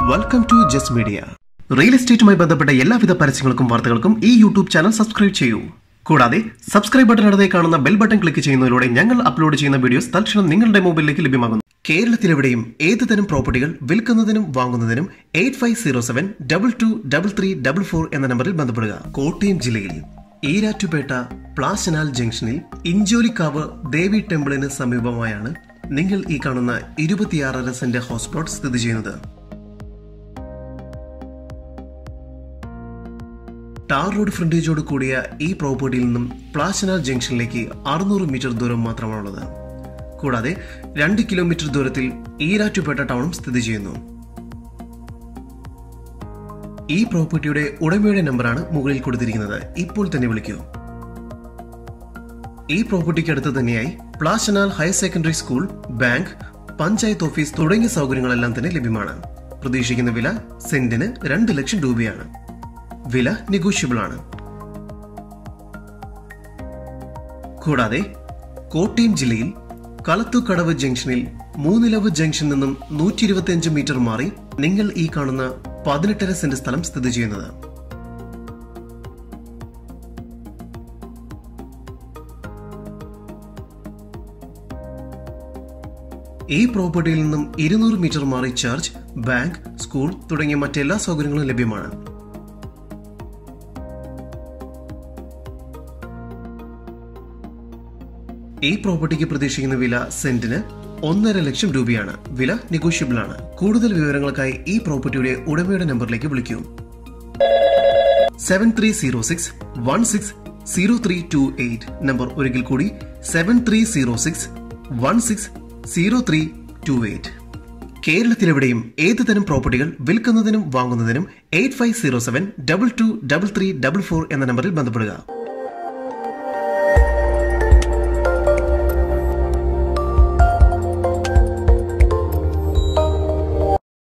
welcome to just media real എസ്റ്റേറ്റുമായി ബന്ധപ്പെട്ട എല്ലാവിധ പരസ്യങ്ങൾക്കും വാർത്തകൾക്കും ഈ യൂട്യൂബ് ചാനൽ സബ്സ്ക്രൈബ് ചെയ്യൂ കൂടാതെ സബ്സ്ക്രൈബ് ബട്ടൺ അടുത്തേ കാണുന്ന ബെൽ ബട്ടൺ ക്ലിക്ക് ചെയ്യുന്നതിലൂടെ ഞങ്ങൾ അപ്ലോഡ് ചെയ്യുന്ന വീഡിയോസ് തൽക്ഷണം നിങ്ങളുടെ മൊബൈലിലേക്ക് ലഭ്യമാകുന്നു കേരളത്തിലെവിടെയും ഏത് തരം പ്രോപ്പർട്ടികൾ വിൽക്കുന്നതിനും വാങ്ങുന്നതിനും eight five zero seven double two double three double four എന്ന നമ്പറിൽ ബന്ധപ്പെടുക കോട്ടയം ജില്ലയിൽ ഈരാറ്റുപേട്ട പ്ലാശനാൽ ജംഗ്ഷനിൽ ഇഞ്ചോലിക്കാവ് ദേവി ടെമ്പിളിന് സമീപമായാണ് നിങ്ങൾ ഈ കാണുന്ന ഇരുപത്തിയാറര സെന്റ് ഹൗസ് പ്ലോട്ട് സ്ഥിതി ചെയ്യുന്നത് ടാർ റോഡ് ഫ്രണ്ടേജോട് കൂടിയ ഈ പ്രോപ്പർട്ടിയിൽ നിന്നും പ്ലാശനാൽ ജംഗ്ഷനിലേക്ക് അറുന്നൂറ് മീറ്റർ ദൂരം മാത്രമാണുള്ളത് കൂടാതെ രണ്ട് കിലോമീറ്റർ ദൂരത്തിൽ ഈരാറ്റുപേട്ട ടൗണും സ്ഥിതി ചെയ്യുന്നു ഈ പ്രോപ്പർട്ടിയുടെ ഉടമയുടെ നമ്പറാണ് മുകളിൽ കൊടുത്തിരിക്കുന്നത് ഇപ്പോൾ തന്നെ വിളിക്കൂ ഈ പ്രോപ്പർട്ടിക്ക് അടുത്ത് തന്നെയായി Plasanal higher secondary school bank panchayat office തുടങ്ങിയ സൗകര്യങ്ങളെല്ലാം തന്നെ ലഭ്യമാണ് പ്രതീക്ഷിക്കുന്ന വില സെന്റിന് രണ്ട് ലക്ഷം രൂപയാണ് വില നെഗോഷ്യബിൾ ആണ് കൂടാതെ കോട്ടയം ജില്ലയിൽ കളത്തുകടവ് ജംഗ്ഷനിൽ മൂന്നിലവ് ജംഗ്ഷൻ നിന്നും നൂറ്റി ഇരുപത്തിയഞ്ച് മീറ്റർ മാറി നിങ്ങൾ ഈ കാണുന്ന പതിനെട്ടര സെന്റ് സ്ഥലം സ്ഥിതി ചെയ്യുന്നത് ഈ പ്രോപ്പർട്ടിയിൽ നിന്നും ഇരുന്നൂറ് മീറ്റർ മാറി ചർച്ച് ബാങ്ക് സ്കൂൾ തുടങ്ങിയ മറ്റെല്ലാ സൗകര്യങ്ങളും ലഭ്യമാണ് ഈ പ്രോപ്പർട്ടിക്ക് പ്രതീക്ഷിക്കുന്ന വില സെന്റിന് ഒന്നര ലക്ഷം രൂപയാണ് വില നെഗോഷ്യബിൾ ആണ് കൂടുതൽ വിവരങ്ങൾക്കായി ഈ പ്രോപ്പർട്ടിയുടെ ഉടമയുടെ നമ്പറിലേക്ക് വിളിക്കൂ seven three zero six one six zero three two eight number ഒരിക്കൽ കൂടി seven three zero six one six zero three two eight കേരളത്തിലെവിടെയും ഏത് തരം പ്രോപ്പർട്ടികൾ വിൽക്കുന്നതിനും വാങ്ങുന്നതിനും eight five zero seven double two double three double four എന്ന നമ്പറിൽ ബന്ധപ്പെടുക